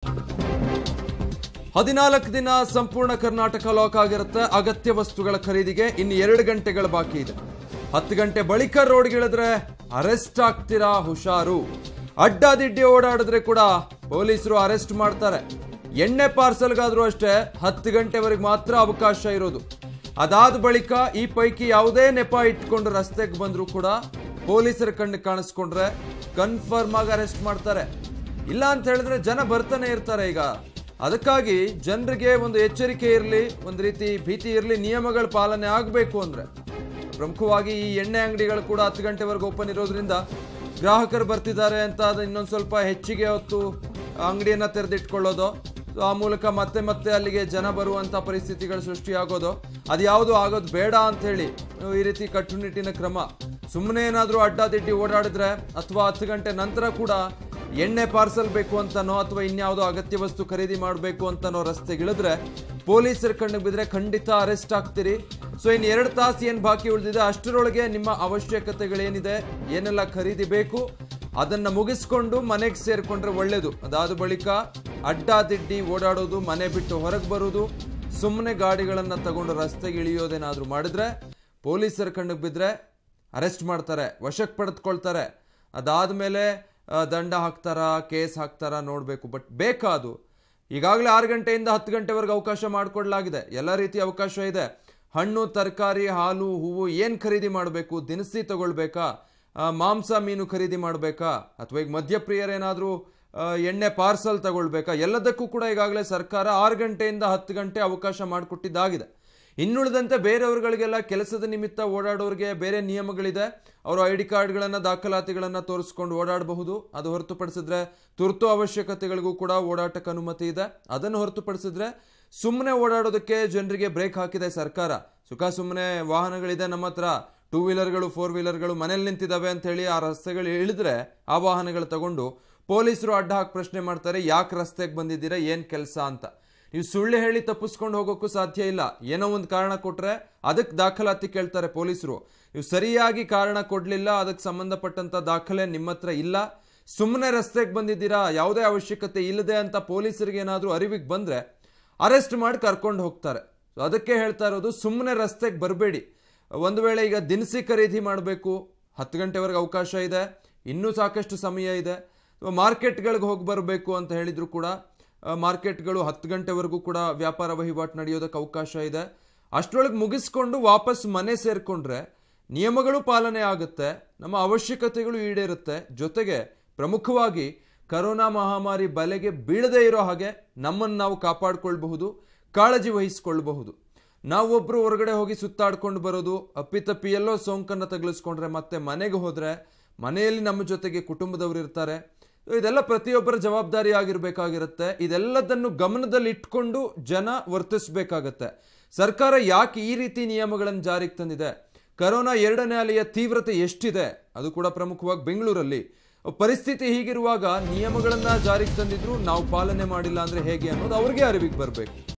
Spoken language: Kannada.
ಹದಿನಾಲ್ಕು ದಿನ ಸಂಪೂರ್ಣ ಕರ್ನಾಟಕ ಲಾಕ್ ಆಗಿರುತ್ತೆ ಅಗತ್ಯ ವಸ್ತುಗಳ ಖರೀದಿಗೆ ಇನ್ನು ಎರಡು ಗಂಟೆಗಳ ಬಾಕಿ ಇದೆ ಹತ್ತು ಗಂಟೆ ಬಳಿಕ ರೋಡ್ಗಿಳಿದ್ರೆ ಅರೆಸ್ಟ್ ಆಗ್ತೀರಾ ಹುಷಾರು ಅಡ್ಡಾದಿಡ್ಡಿ ಓಡಾಡಿದ್ರೆ ಕೂಡ ಪೊಲೀಸರು ಅರೆಸ್ಟ್ ಮಾಡ್ತಾರೆ ಎಣ್ಣೆ ಪಾರ್ಸಲ್ಗಾದ್ರೂ ಅಷ್ಟೇ ಹತ್ತು ಗಂಟೆವರೆಗೆ ಮಾತ್ರ ಅವಕಾಶ ಇರೋದು ಅದಾದ ಬಳಿಕ ಈ ಪೈಕಿ ಯಾವುದೇ ನೆಪ ಇಟ್ಕೊಂಡು ರಸ್ತೆಗೆ ಬಂದರೂ ಕೂಡ ಪೊಲೀಸರ ಕಣ್ಣು ಕಾಣಿಸ್ಕೊಂಡ್ರೆ ಕನ್ಫರ್ಮ್ ಆಗಿ ಅರೆಸ್ಟ್ ಮಾಡ್ತಾರೆ ಇಲ್ಲ ಅಂತ ಹೇಳಿದ್ರೆ ಜನ ಬರ್ತಾನೆ ಇರ್ತಾರೆ ಈಗ ಅದಕ್ಕಾಗಿ ಜನರಿಗೆ ಒಂದು ಎಚ್ಚರಿಕೆ ಇರಲಿ ಒಂದು ರೀತಿ ಭೀತಿ ಇರಲಿ ನಿಯಮಗಳ ಪಾಲನೆ ಆಗಬೇಕು ಅಂದ್ರೆ ಪ್ರಮುಖವಾಗಿ ಈ ಎಣ್ಣೆ ಅಂಗಡಿಗಳು ಕೂಡ ಹತ್ತು ಗಂಟೆವರೆಗೆ ಓಪನ್ ಇರೋದ್ರಿಂದ ಗ್ರಾಹಕರು ಬರ್ತಿದ್ದಾರೆ ಅಂತ ಅದು ಇನ್ನೊಂದು ಸ್ವಲ್ಪ ಹೆಚ್ಚಿಗೆ ಹೊತ್ತು ಅಂಗಡಿಯನ್ನ ತೆರೆದಿಟ್ಕೊಳ್ಳೋದು ಸೊ ಆ ಮೂಲಕ ಮತ್ತೆ ಮತ್ತೆ ಅಲ್ಲಿಗೆ ಜನ ಬರುವಂತ ಪರಿಸ್ಥಿತಿಗಳು ಸೃಷ್ಟಿಯಾಗೋದು ಅದು ಯಾವುದು ಆಗೋದು ಬೇಡ ಅಂತ ಹೇಳಿ ಈ ರೀತಿ ಕಟ್ಟುನಿಟ್ಟಿನ ಕ್ರಮ ಸುಮ್ಮನೆ ಏನಾದರೂ ಅಡ್ಡಾದಿಡ್ಡಿ ಓಡಾಡಿದ್ರೆ ಅಥವಾ ಹತ್ತು ಗಂಟೆ ನಂತರ ಕೂಡ ಎಣ್ಣೆ ಪಾರ್ಸಲ್ ಬೇಕು ಅಂತನೋ ಅಥವಾ ಇನ್ಯಾವುದೋ ಅಗತ್ಯ ವಸ್ತು ಖರೀದಿ ಮಾಡಬೇಕು ಅಂತನೋ ರಸ್ತೆಗಿಳಿದ್ರೆ ಪೊಲೀಸರ ಕಣ್ಣಿಗೆ ಬಿದ್ರೆ ಖಂಡಿತ ಅರೆಸ್ಟ್ ಆಗ್ತೀರಿ ಸೊ ಇನ್ನು ಎರಡು ತಾಸು ಏನು ಬಾಕಿ ಉಳಿದಿದೆ ಅಷ್ಟರೊಳಗೆ ನಿಮ್ಮ ಅವಶ್ಯಕತೆಗಳೇನಿದೆ ಏನೆಲ್ಲ ಖರೀದಿ ಬೇಕು ಅದನ್ನ ಮುಗಿಸ್ಕೊಂಡು ಮನೆಗೆ ಸೇರ್ಕೊಂಡ್ರೆ ಒಳ್ಳೇದು ಅದಾದ ಬಳಿಕ ಅಡ್ಡಾದಿಡ್ಡಿ ಓಡಾಡೋದು ಮನೆ ಬಿಟ್ಟು ಹೊರಗೆ ಬರೋದು ಸುಮ್ಮನೆ ಗಾಡಿಗಳನ್ನ ತಗೊಂಡು ರಸ್ತೆಗೆ ಇಳಿಯೋದೇನಾದ್ರೂ ಮಾಡಿದ್ರೆ ಪೊಲೀಸರ ಕಣ್ಣಿಗೆ ಬಿದ್ರೆ ಅರೆಸ್ಟ್ ಮಾಡ್ತಾರೆ ವಶಕ್ಕೆ ಪಡೆದುಕೊಳ್ತಾರೆ ಅದಾದಮೇಲೆ ದಂಡ ಹಾಕ್ತಾರಾ ಕೇಸ್ ಹಾಕ್ತಾರಾ ನೋಡಬೇಕು ಬಟ್ ಬೇಕಾದು ಈಗಾಗಲೇ ಆರು ಗಂಟೆಯಿಂದ ಹತ್ತು ಗಂಟೆವರೆಗೆ ಅವಕಾಶ ಮಾಡಿಕೊಡ್ಲಾಗಿದೆ ಎಲ್ಲ ರೀತಿಯ ಅವಕಾಶ ಇದೆ ಹಣ್ಣು ತರಕಾರಿ ಹಾಲು ಹೂವು ಏನು ಖರೀದಿ ಮಾಡಬೇಕು ದಿನಸಿ ತಗೊಳ್ಬೇಕಾ ಆ, ಮಾಂಸ ಮೀನು ಖರೀದಿ ಮಾಡಬೇಕಾ ಅಥವಾ ಈಗ ಮದ್ಯಪ್ರಿಯರೇನಾದರೂ ಎಣ್ಣೆ ಪಾರ್ಸಲ್ ತಗೊಳ್ಬೇಕಾ ಎಲ್ಲದಕ್ಕೂ ಕೂಡ ಈಗಾಗಲೇ ಸರ್ಕಾರ ಆರು ಗಂಟೆಯಿಂದ ಹತ್ತು ಗಂಟೆ ಅವಕಾಶ ಮಾಡಿಕೊಟ್ಟಿದ್ದಾಗಿದೆ ಇನ್ನುಳಿದಂತೆ ಬೇರೆಯವ್ರಗಳಿಗೆಲ್ಲ ಕೆಲಸದ ನಿಮಿತ್ತ ಓಡಾಡೋರಿಗೆ ಬೇರೆ ನಿಯಮಗಳಿದೆ ಅವರು ಐ ಡಿ ಕಾರ್ಡ್ಗಳನ್ನು ದಾಖಲಾತಿಗಳನ್ನು ತೋರಿಸ್ಕೊಂಡು ಓಡಾಡಬಹುದು ಅದು ಹೊರತುಪಡಿಸಿದ್ರೆ ತುರ್ತು ಅವಶ್ಯಕತೆಗಳಿಗೂ ಕೂಡ ಓಡಾಟಕ್ಕೆ ಅನುಮತಿ ಇದೆ ಅದನ್ನು ಹೊರತುಪಡಿಸಿದ್ರೆ ಸುಮ್ಮನೆ ಓಡಾಡೋದಕ್ಕೆ ಜನರಿಗೆ ಬ್ರೇಕ್ ಹಾಕಿದೆ ಸರ್ಕಾರ ಸುಖ ಸುಮ್ಮನೆ ವಾಹನಗಳಿದೆ ನಮ್ಮ ಹತ್ರ ಟೂ ವೀಲರ್ಗಳು ಫೋರ್ ವೀಲರ್ಗಳು ಮನೇಲಿ ನಿಂತಿದ್ದಾವೆ ಅಂತ ಹೇಳಿ ಆ ರಸ್ತೆಗಳು ಇಳಿದ್ರೆ ಆ ವಾಹನಗಳು ತಗೊಂಡು ಪೊಲೀಸರು ಅಡ್ಡ ಹಾಕಿ ಪ್ರಶ್ನೆ ಮಾಡ್ತಾರೆ ಯಾಕೆ ರಸ್ತೆಗೆ ಬಂದಿದ್ದೀರಾ ಏನು ಕೆಲಸ ಅಂತ ನೀವು ಸುಳ್ಳು ಹೇಳಿ ತಪ್ಪಿಸ್ಕೊಂಡು ಹೋಗೋಕ್ಕೂ ಸಾಧ್ಯ ಇಲ್ಲ ಏನೋ ಒಂದು ಕಾರಣ ಕೊಟ್ರೆ ಅದಕ್ಕೆ ದಾಖಲಾತಿ ಕೇಳ್ತಾರೆ ಪೊಲೀಸರು ನೀವು ಸರಿಯಾಗಿ ಕಾರಣ ಕೊಡ್ಲಿಲ್ಲ ಅದಕ್ಕೆ ಸಂಬಂಧಪಟ್ಟಂತ ದಾಖಲೆ ನಿಮ್ಮ ಹತ್ರ ಇಲ್ಲ ಸುಮ್ಮನೆ ರಸ್ತೆಗೆ ಬಂದಿದ್ದೀರಾ ಯಾವುದೇ ಅವಶ್ಯಕತೆ ಇಲ್ಲದೆ ಅಂತ ಪೊಲೀಸರಿಗೆ ಏನಾದರೂ ಅರಿವಿಗೆ ಬಂದ್ರೆ ಅರೆಸ್ಟ್ ಮಾಡಿ ಕರ್ಕೊಂಡು ಹೋಗ್ತಾರೆ ಸೊ ಅದಕ್ಕೆ ಹೇಳ್ತಾ ಇರೋದು ಸುಮ್ಮನೆ ರಸ್ತೆಗೆ ಬರಬೇಡಿ ಒಂದು ವೇಳೆ ಈಗ ದಿನಸಿ ಖರೀದಿ ಮಾಡಬೇಕು ಹತ್ತು ಗಂಟೆವರೆಗೆ ಅವಕಾಶ ಇದೆ ಇನ್ನೂ ಸಾಕಷ್ಟು ಸಮಯ ಇದೆ ಮಾರ್ಕೆಟ್ಗಳಿಗೆ ಹೋಗಿ ಬರಬೇಕು ಅಂತ ಹೇಳಿದ್ರು ಕೂಡ ಆ, ಮಾರ್ಕೆಟ್ಗಳು ಹತ್ತು ಗಂಟೆವರೆಗೂ ಕೂಡ ವ್ಯಾಪಾರ ವಹಿವಾಟು ನಡೆಯೋದಕ್ಕೆ ಅವಕಾಶ ಇದೆ ಅಷ್ಟರೊಳಗೆ ಮುಗಿಸ್ಕೊಂಡು ವಾಪಸ್ ಮನೆ ಸೇರಿಕೊಂಡ್ರೆ ನಿಯಮಗಳು ಪಾಲನೆ ಆಗುತ್ತೆ ನಮ್ಮ ಅವಶ್ಯಕತೆಗಳು ಈಡೇರುತ್ತೆ ಜೊತೆಗೆ ಪ್ರಮುಖವಾಗಿ ಕರೋನಾ ಮಹಾಮಾರಿ ಬಲೆಗೆ ಬೀಳದೇ ಇರೋ ಹಾಗೆ ನಮ್ಮನ್ನು ನಾವು ಕಾಪಾಡಿಕೊಳ್ಬಹುದು ಕಾಳಜಿ ವಹಿಸಿಕೊಳ್ಳಬಹುದು ನಾವೊಬ್ರು ಹೊರಗಡೆ ಹೋಗಿ ಸುತ್ತಾಡ್ಕೊಂಡು ಬರೋದು ಅಪ್ಪಿತಪ್ಪಿ ಎಲ್ಲೋ ಸೋಂಕನ್ನು ತಗುಲಿಸ್ಕೊಂಡ್ರೆ ಮತ್ತೆ ಮನೆಗೆ ಹೋದ್ರೆ ಮನೆಯಲ್ಲಿ ನಮ್ಮ ಜೊತೆಗೆ ಕುಟುಂಬದವರು ಇರ್ತಾರೆ ಇದೆಲ್ಲ ಪ್ರತಿಯೊಬ್ಬರ ಜವಾಬ್ದಾರಿ ಆಗಿರ್ಬೇಕಾಗಿರುತ್ತೆ ಇದೆಲ್ಲದನ್ನು ಗಮನದಲ್ಲಿ ಇಟ್ಕೊಂಡು ಜನ ವರ್ತಿಸಬೇಕಾಗತ್ತೆ ಸರ್ಕಾರ ಯಾಕೆ ಈ ರೀತಿ ನಿಯಮಗಳನ್ನು ಜಾರಿಗೆ ತಂದಿದೆ ಕರೋನಾ ಎರಡನೇ ಅಲೆಯ ತೀವ್ರತೆ ಎಷ್ಟಿದೆ ಅದು ಕೂಡ ಪ್ರಮುಖವಾಗಿ ಬೆಂಗಳೂರಲ್ಲಿ ಪರಿಸ್ಥಿತಿ ಹೀಗಿರುವಾಗ ನಿಯಮಗಳನ್ನ ಜಾರಿಗೆ ತಂದಿದ್ರು ನಾವು ಪಾಲನೆ ಮಾಡಿಲ್ಲ ಅಂದ್ರೆ ಹೇಗೆ ಅನ್ನೋದು ಅವ್ರಿಗೆ ಅರಿವಿಗೆ ಬರಬೇಕು